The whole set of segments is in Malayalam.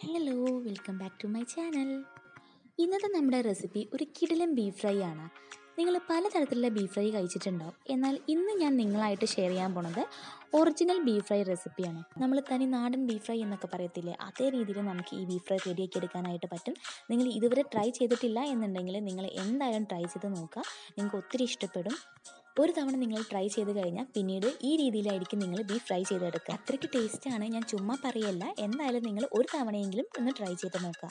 hello welcome back to my channel ഇന്നത്തെ നമ്മുടെ റെസിപ്പി ഒരു കിടിലൻ ബീഫ് ഫ്രൈ ആണ് നിങ്ങൾ പലതരത്തിലുള്ള ബീഫ് ഫ്രൈ കഴിച്ചിട്ടുണ്ടാവും എന്നാൽ ഇന്ന് ഞാൻ നിങ്ങളായിട്ട് ഷെയർ ചെയ്യാൻ പോണത് ഒറിജിനൽ ബീഫ് ഫ്രൈ റെസിപ്പിയാണ് നമ്മൾ തനി നാടൻ ബീഫ് ഫ്രൈ എന്നൊക്കെ പറയത്തില്ലേ അതേ രീതിയിൽ നമുക്ക് ഈ ബീഫ് ഫ്രൈ റെഡിയാക്കി എടുക്കാനായിട്ട് പറ്റും നിങ്ങൾ ഇതുവരെ ട്രൈ ചെയ്തിട്ടില്ല എന്നുണ്ടെങ്കിൽ നിങ്ങൾ എന്തായാലും ട്രൈ ചെയ്ത് നോക്കുക നിങ്ങൾക്ക് ഒത്തിരി ഇഷ്ടപ്പെടും ഒരു തവണ നിങ്ങൾ ട്രൈ ചെയ്ത് കഴിഞ്ഞാൽ പിന്നീട് ഈ രീതിയിലായിരിക്കും നിങ്ങൾ ബീഫ് ഫ്രൈ ചെയ്തെടുക്കുക അത്രയ്ക്ക് ടേസ്റ്റാണ് ഞാൻ ചുമ്മാ പറയല്ല എന്തായാലും നിങ്ങൾ ഒരു തവണയെങ്കിലും ഒന്ന് ട്രൈ ചെയ്ത് നോക്കുക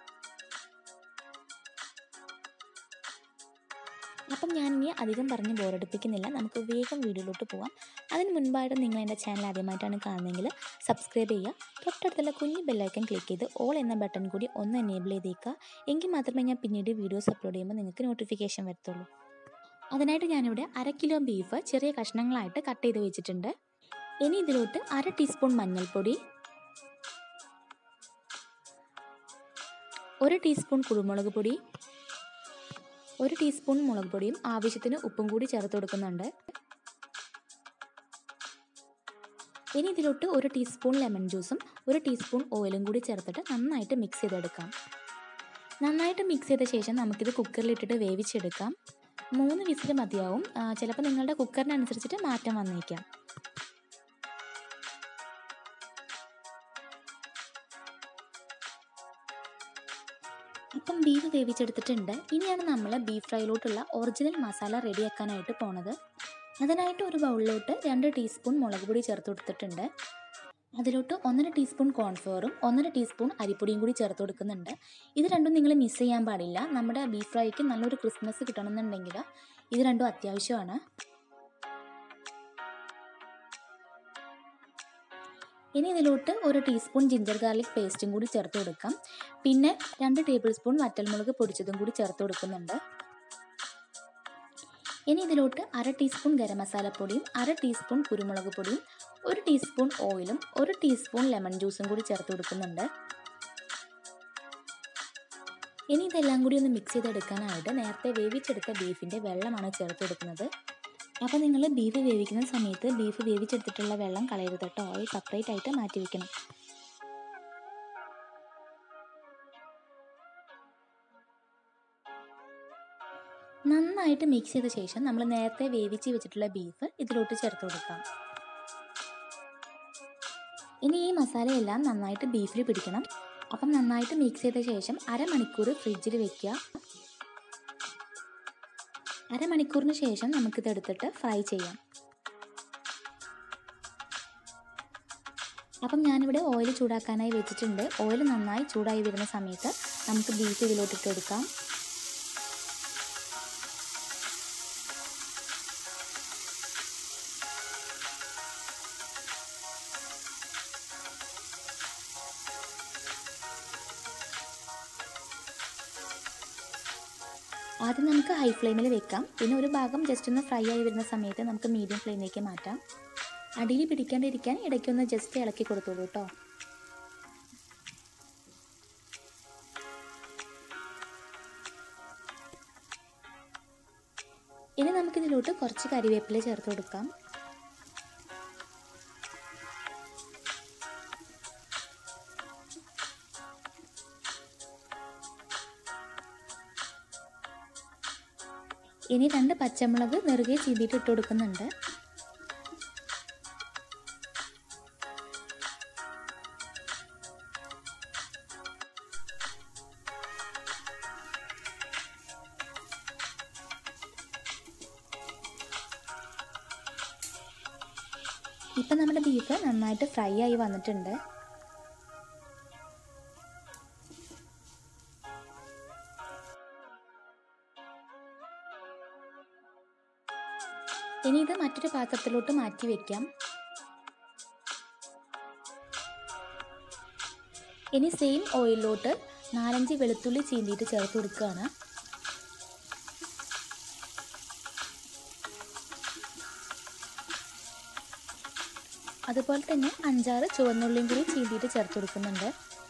അപ്പം ഞാൻ ഇനി അധികം പറഞ്ഞ് ബോറടിപ്പിക്കുന്നില്ല നമുക്ക് വേഗം വീഡിയോയിലോട്ട് പോവാം അതിന് മുൻപായിട്ട് നിങ്ങൾ എൻ്റെ ചാനൽ ആദ്യമായിട്ടാണ് കാണുന്നതെങ്കിൽ സബ്സ്ക്രൈബ് ചെയ്യുക തൊട്ടടുത്തുള്ള കുഞ്ഞു ബെല്ലൈക്കൺ ക്ലിക്ക് ചെയ്ത് ഓൾ എന്ന ബട്ടൺ കൂടി ഒന്ന് എനേബിൾ ചെയ്തേക്കുക എങ്കിൽ മാത്രമേ ഞാൻ പിന്നീട് വീഡിയോസ് അപ്ലോഡ് ചെയ്യുമ്പോൾ നിങ്ങൾക്ക് നോട്ടിഫിക്കേഷൻ വരത്തുള്ളൂ അതിനായിട്ട് ഞാനിവിടെ അര കിലോ ബീഫ് ചെറിയ കഷ്ണങ്ങളായിട്ട് കട്ട് ചെയ്ത് വെച്ചിട്ടുണ്ട് ഇനി ഇതിലോട്ട് അര ടീസ്പൂൺ മഞ്ഞൾപ്പൊടി ഒരു ടീസ്പൂൺ കുരുമുളക് പൊടി ഒരു ടീസ്പൂൺ മുളക് പൊടിയും ആവശ്യത്തിന് ഉപ്പും കൂടി ചേർത്ത് കൊടുക്കുന്നുണ്ട് ഇനി ഇതിലോട്ട് ഒരു ടീസ്പൂൺ ലെമൺ ജ്യൂസും ഒരു ടീസ്പൂൺ ഓയിലും കൂടി ചേർത്തിട്ട് നന്നായിട്ട് മിക്സ് ചെയ്തെടുക്കാം നന്നായിട്ട് മിക്സ് ചെയ്ത ശേഷം നമുക്കിത് കുക്കറിലിട്ടിട്ട് വേവിച്ചെടുക്കാം മൂന്ന് വിസിൽ മതിയാവും ചിലപ്പോൾ നിങ്ങളുടെ കുക്കറിനനുസരിച്ചിട്ട് മാറ്റം വന്നേക്കാം ഇപ്പം ബീഫ് വേവിച്ചെടുത്തിട്ടുണ്ട് ഇനിയാണ് നമ്മൾ ബീഫ് ഫ്രൈയിലോട്ടുള്ള ഒറിജിനൽ മസാല റെഡിയാക്കാനായിട്ട് പോണത് അതിനായിട്ട് ഒരു ബൗളിലോട്ട് രണ്ട് ടീസ്പൂൺ മുളക് പൊടി ചേർത്ത് കൊടുത്തിട്ടുണ്ട് അതിലോട്ട് ഒന്നര ടീസ്പൂൺ കോൺഫ്ലോറും ഒന്നര ടീസ്പൂൺ അരിപ്പൊടിയും കൂടി ചേർത്ത് കൊടുക്കുന്നുണ്ട് ഇത് രണ്ടും നിങ്ങൾ മിസ് ചെയ്യാൻ പാടില്ല നമ്മുടെ ബീഫ് ഫ്രൈക്ക് നല്ലൊരു ക്രിസ്മസ് കിട്ടണമെന്നുണ്ടെങ്കിൽ ഇത് രണ്ടും അത്യാവശ്യമാണ് ഇനി ഇതിലോട്ട് ഒരു ടീസ്പൂൺ ജിഞ്ചർ ഗാർലിക് പേസ്റ്റും കൂടി ചേർത്ത് കൊടുക്കാം പിന്നെ രണ്ട് ടേബിൾ സ്പൂൺ വറ്റൽമുളക് പൊടിച്ചതും കൂടി ചേർത്ത് കൊടുക്കുന്നുണ്ട് ഇനി ഇതിലോട്ട് അര ടീസ്പൂൺ ഗരം മസാലപ്പൊടിയും അര ടീസ്പൂൺ കുരുമുളക് പൊടിയും ഒരു ടീസ്പൂൺ ഓയിലും ഒരു ടീസ്പൂൺ ലെമൺ ജ്യൂസും കൂടി ചേർത്ത് കൊടുക്കുന്നുണ്ട് ഇനി ഇതെല്ലാം കൂടി ഒന്ന് മിക്സ് ചെയ്തെടുക്കാനായിട്ട് നേരത്തെ വേവിച്ചെടുത്ത ബീഫിൻ്റെ വെള്ളമാണ് ചേർത്ത് കൊടുക്കുന്നത് അപ്പോൾ നിങ്ങൾ ബീഫ് വേവിക്കുന്ന സമയത്ത് ബീഫ് വേവിച്ചെടുത്തിട്ടുള്ള വെള്ളം കളയരുത് കേട്ടോ ഓയിൽ സെപ്പറേറ്റ് ആയിട്ട് മാറ്റി വെക്കണം നന്നായിട്ട് മിക്സ് ചെയ്ത ശേഷം നമ്മൾ നേരത്തെ വേവിച്ച് വെച്ചിട്ടുള്ള ബീഫ് ഇതിലോട്ട് ചേർത്ത് കൊടുക്കാം ഇനി ഈ മസാലയെല്ലാം നന്നായിട്ട് ബീഫിൽ പിടിക്കണം അപ്പം നന്നായിട്ട് മിക്സ് ചെയ്ത ശേഷം അരമണിക്കൂർ ഫ്രിഡ്ജിൽ വെക്കുക അരമണിക്കൂറിന് ശേഷം നമുക്കിത് എടുത്തിട്ട് ഫ്രൈ ചെയ്യാം അപ്പം ഞാനിവിടെ ഓയിൽ ചൂടാക്കാനായി വെച്ചിട്ടുണ്ട് ഓയിൽ നന്നായി ചൂടായി വരുന്ന സമയത്ത് നമുക്ക് ബീഫ് ഇതിലോട്ടിട്ട് എടുക്കാം ആദ്യം നമുക്ക് ഹൈ ഫ്ലെയിമിൽ വെക്കാം പിന്നെ ഒരു ഭാഗം ജസ്റ്റ് ഒന്ന് ഫ്രൈ ആയി വരുന്ന സമയത്ത് നമുക്ക് മീഡിയം ഫ്ലെയിമിലേക്ക് മാറ്റാം അടിയിൽ പിടിക്കാണ്ടിരിക്കാൻ ഇടയ്ക്കൊന്ന് ജസ്റ്റ് ഇളക്കി കൊടുത്തോളൂ കേട്ടോ ഇനി നമുക്കിതിലോട്ട് കുറച്ച് കരിവേപ്പില ചേർത്ത് കൊടുക്കാം ഇനി രണ്ട് പച്ചമുളക് നെറുകെ ചീന്തിയിട്ട് ഇട്ട് കൊടുക്കുന്നുണ്ട് ഇപ്പം നമ്മുടെ ബീഫ് നന്നായിട്ട് ഫ്രൈ ആയി വന്നിട്ടുണ്ട് ഇനി ഇത് മറ്റൊരു പാത്രത്തിലോട്ട് മാറ്റി വെക്കാം ഇനി സെയിം ഓയിലിലോട്ട് നാലഞ്ച് വെളുത്തുള്ളി ചീന്തിയിട്ട് ചേർത്ത് കൊടുക്കുകയാണ് അതുപോലെ തന്നെ അഞ്ചാറ് ചുവന്നുള്ളിയും കൂടി ചീന്തിയിട്ട് ചേർത്ത് കൊടുക്കുന്നുണ്ട്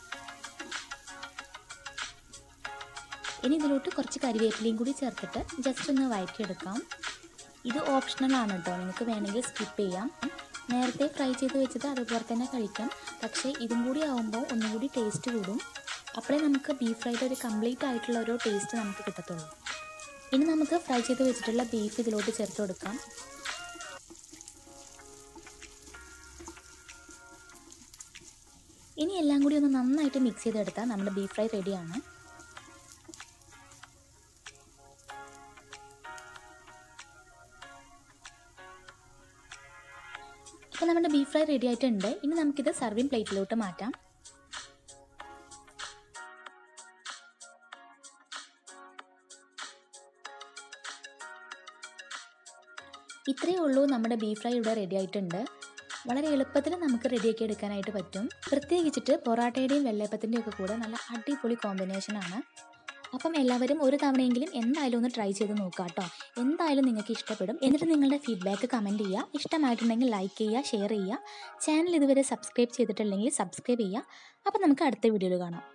ഇനി ഇതിലോട്ട് കുറച്ച് കരിവേപ്പിലയും കൂടി ചേർത്തിട്ട് ജസ്റ്റ് ഒന്ന് വഴറ്റിയെടുക്കാം ഇത് ഓപ്ഷണൽ ആണ് കേട്ടോ നിങ്ങൾക്ക് വേണമെങ്കിൽ സ്കിപ്പ് ചെയ്യാം നേരത്തെ ഫ്രൈ ചെയ്ത് വെച്ചത് അതുപോലെ തന്നെ കഴിക്കാം പക്ഷേ ഇതും കൂടി ആകുമ്പോൾ ഒന്നും കൂടി ടേസ്റ്റ് കൂടും അപ്പോഴേ നമുക്ക് ബീഫ് ഫ്രൈയുടെ ഒരു കംപ്ലീറ്റ് ആയിട്ടുള്ള ഒരു ടേസ്റ്റ് നമുക്ക് കിട്ടത്തുള്ളൂ ഇനി നമുക്ക് ഫ്രൈ ചെയ്ത് വെച്ചിട്ടുള്ള ബീഫ് ഇതിലോട്ട് ചേർത്ത് കൊടുക്കാം ഇനി എല്ലാം കൂടി ഒന്ന് നന്നായിട്ട് മിക്സ് ചെയ്തെടുത്താൽ നമ്മുടെ ബീഫ് ഫ്രൈ റെഡിയാണ് അപ്പോൾ നമ്മുടെ ബീഫ് ഫ്രൈ റെഡി ആയിട്ടുണ്ട് ഇനി നമുക്കിത് സർവിങ് പ്ലേറ്റിലോട്ട് മാറ്റാം ഇത്രയേ ഉള്ളൂ നമ്മുടെ ബീഫ് ഫ്രൈ ഇവിടെ റെഡി ആയിട്ടുണ്ട് വളരെ എളുപ്പത്തിൽ നമുക്ക് റെഡിയാക്കി എടുക്കാനായിട്ട് പറ്റും പ്രത്യേകിച്ചിട്ട് പൊറാട്ടയുടെയും വെള്ളയപ്പത്തിൻ്റെയും ഒക്കെ കൂടെ നല്ല അടിപൊളി കോമ്പിനേഷനാണ് അപ്പം എല്ലാവരും ഒരു തവണയെങ്കിലും എന്തായാലും ഒന്ന് ട്രൈ ചെയ്ത് നോക്കുക കേട്ടോ എന്തായാലും നിങ്ങൾക്ക് ഇഷ്ടപ്പെടും എന്നിട്ട് നിങ്ങളുടെ ഫീഡ്ബാക്ക് കമൻറ്റ് ചെയ്യുക ഇഷ്ടമായിട്ടുണ്ടെങ്കിൽ ലൈക്ക് ചെയ്യുക ഷെയർ ചെയ്യുക ചാനൽ ഇതുവരെ സബ്സ്ക്രൈബ് ചെയ്തിട്ടില്ലെങ്കിൽ സബ്സ്ക്രൈബ് ചെയ്യുക അപ്പം നമുക്ക് അടുത്ത വീഡിയോയിൽ കാണാം